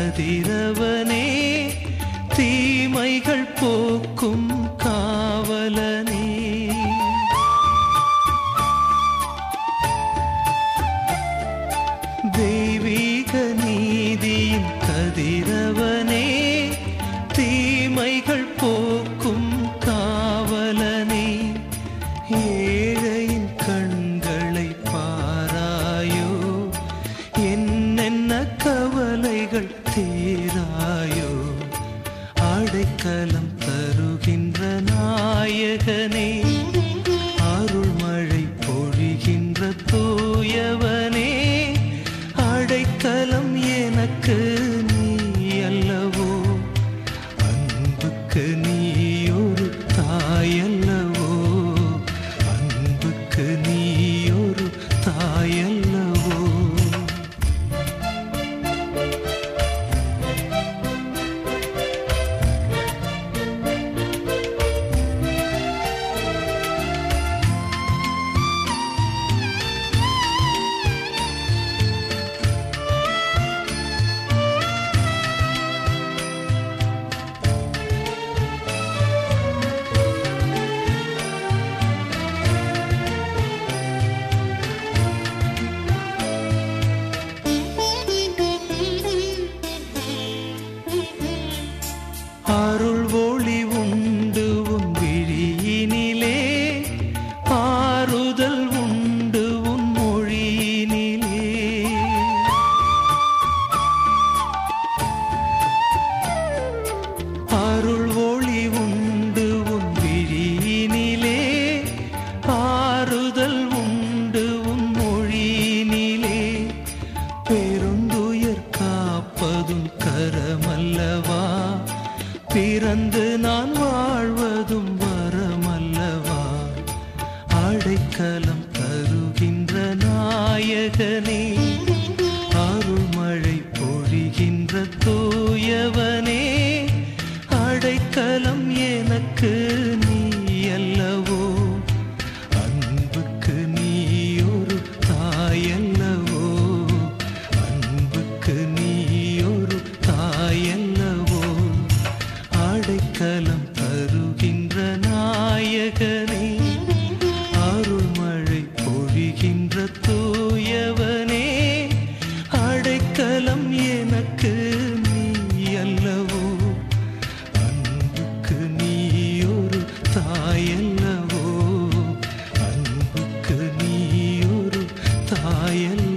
கதிரவனே தீமைகள் போக்கும் காவலனே தெய்வீக நீதியின் கதிரவனே தீமைகள் போக்கும் காவலனே ஏழையின் கண்களை பாராயோ என்னென்ன கவலைகள் தீராயோ அடைக்கலம் தருகின்ற நாயகனே அருள்மழை பொழிகின்ற தூயவனே அடைக்கலம் எனக்கு நீ அல்லவோ அன்புக்கு நீ ஒரு தாயல்லவோ அன்புக்கு நீ ஒரு தாயல்லவோ அருள் ஒளி உண்டு உன் விழியினிலே ஆறுதல் உண்டு உன் மொழியினிலே அருள் ஒளி உண்டு உன் விழியினிலே ஆறுதல் உண்டு உன் மொழியினிலே பெருந்துயர் காப்பதும் கரமல்லவா பிறந்து நான் வாழ்வதும் வரமல்லவா அடைக்கலம் தருகின்ற நாயகனே அருள்மழை பொழிகின்ற தூயவனே அடைக்கலம் எனக்கு நீ அல்லவோ அன்புக்கு நீ ஒரு தாயல்லவோ அன்புக்கு நீ ஒரு தாயல்லவோ அடைக்கலம் தருகின்ற நாயகனே அருள்மழை பொழிகின்ற தூயவனே அடைக்கலம் எனக்கு நீ அல்லவோ அன்புக்கு நீ ஒரு தாயல்லவோ அன்புக்கு நீ ஒரு தாயல்ல